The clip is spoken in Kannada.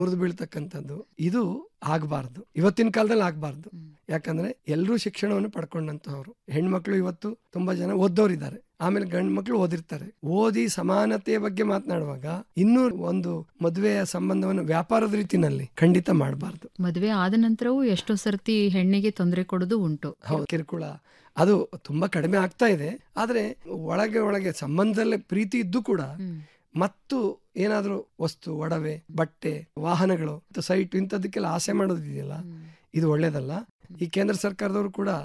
ಮುರಿದು ಬೀಳ್ತಕ್ಕಂಥದ್ದು ಇದು ಆಗಬಾರ್ದು ಇವತ್ತಿನ ಕಾಲದಲ್ಲಿ ಆಗಬಾರ್ದು ಯಾಕಂದ್ರೆ ಎಲ್ಲರೂ ಶಿಕ್ಷಣವನ್ನು ಪಡ್ಕೊಂಡಂತವ್ರು ಹೆಣ್ಮಕ್ಳು ಇವತ್ತು ತುಂಬಾ ಜನ ಓದೋರಿದ್ದಾರೆ ಆಮೇಲೆ ಗಂಡು ಮಕ್ಳು ಓದಿರ್ತಾರೆ ಓದಿ ಸಮಾನತೆಯ ಬಗ್ಗೆ ಮಾತನಾಡುವಾಗ ಇನ್ನೂ ಒಂದು ಮದುವೆಯ ಸಂಬಂಧವನ್ನು ವ್ಯಾಪಾರದ ರೀತಿನಲ್ಲಿ ಖಂಡಿತ ಮಾಡಬಾರ್ದು ಮದುವೆ ಆದ ನಂತರವೂ ಎಷ್ಟೋ ಸರ್ತಿ ಹೆಣ್ಣಿಗೆ ತೊಂದರೆ ಕೊಡೋದು ಉಂಟು ಹೌದು ಕಿರುಕುಳ ಅದು ತುಂಬಾ ಕಡಿಮೆ ಆಗ್ತಾ ಇದೆ ಆದ್ರೆ ಒಳಗೆ ಒಳಗೆ ಸಂಬಂಧದಲ್ಲೇ ಪ್ರೀತಿ ಇದ್ದು ಕೂಡ ಮತ್ತು ಏನಾದ್ರೂ ವಸ್ತು ಒಡವೆ ಬಟ್ಟೆ ವಾಹನಗಳು ಸೈಟ್ ಇಂಥದಕ್ಕೆಲ್ಲ ಆಸೆ ಮಾಡೋದಿದೆಯಲ್ಲ ಇದು ಒಳ್ಳೇದಲ್ಲ ಈ ಕೇಂದ್ರ ಸರ್ಕಾರದವರು ಕೂಡ